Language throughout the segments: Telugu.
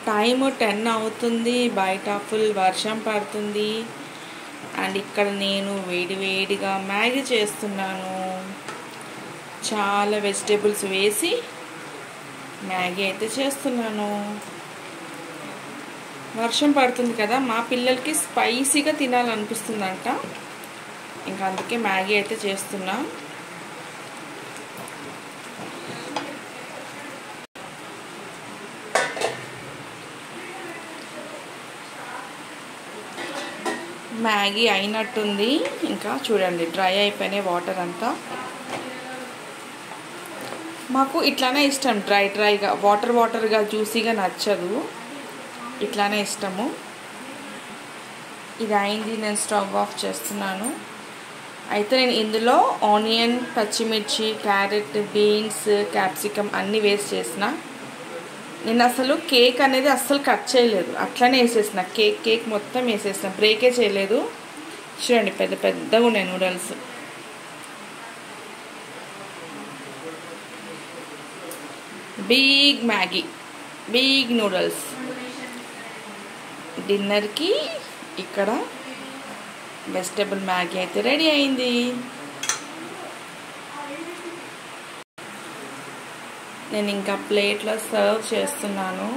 టైం టెన్ అవుతుంది బయట ఫుల్ వర్షం పడుతుంది అండ్ ఇక్కడ నేను వేడి వేడిగా మ్యాగీ చేస్తున్నాను చాలా వెజిటేబుల్స్ వేసి మ్యాగీ అయితే చేస్తున్నాను వర్షం పడుతుంది కదా మా పిల్లలకి స్పైసీగా తినాలనిపిస్తుందంట ఇంకా అందుకే మ్యాగీ అయితే చేస్తున్నా మ్యాగీ అయినట్టుంది ఇంకా చూడండి డ్రై అయిపోయినాయి వాటర్ అంతా మాకు ఇట్లానే ఇష్టం డ్రై డ్రైగా వాటర్ వాటర్గా జ్యూసీగా నచ్చదు ఇట్లానే ఇష్టము ఇది అయింది నేను స్టవ్ ఆఫ్ చేస్తున్నాను అయితే నేను ఇందులో ఆనియన్ పచ్చిమిర్చి క్యారెట్ బీన్స్ క్యాప్సికమ్ అన్నీ వేస్ట్ చేసిన నేను అసలు కేక్ అనేది అస్సలు కట్ చేయలేదు అట్లనే వేసేసిన కేక్ కేక్ మొత్తం వేసేసిన బ్రేకే చేయలేదు చూడండి పెద్ద పెద్దగా ఉన్నాయి noodles big Maggi big noodles డిన్నర్కి ఇక్కడ వెజిటబుల్ మ్యాగీ అయితే రెడీ అయింది నేను ఇంకా ప్లేట్లో సర్వ్ చేస్తున్నాను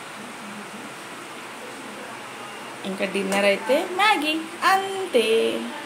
ఇంకా డిన్నర్ అయితే మ్యాగీ అంతే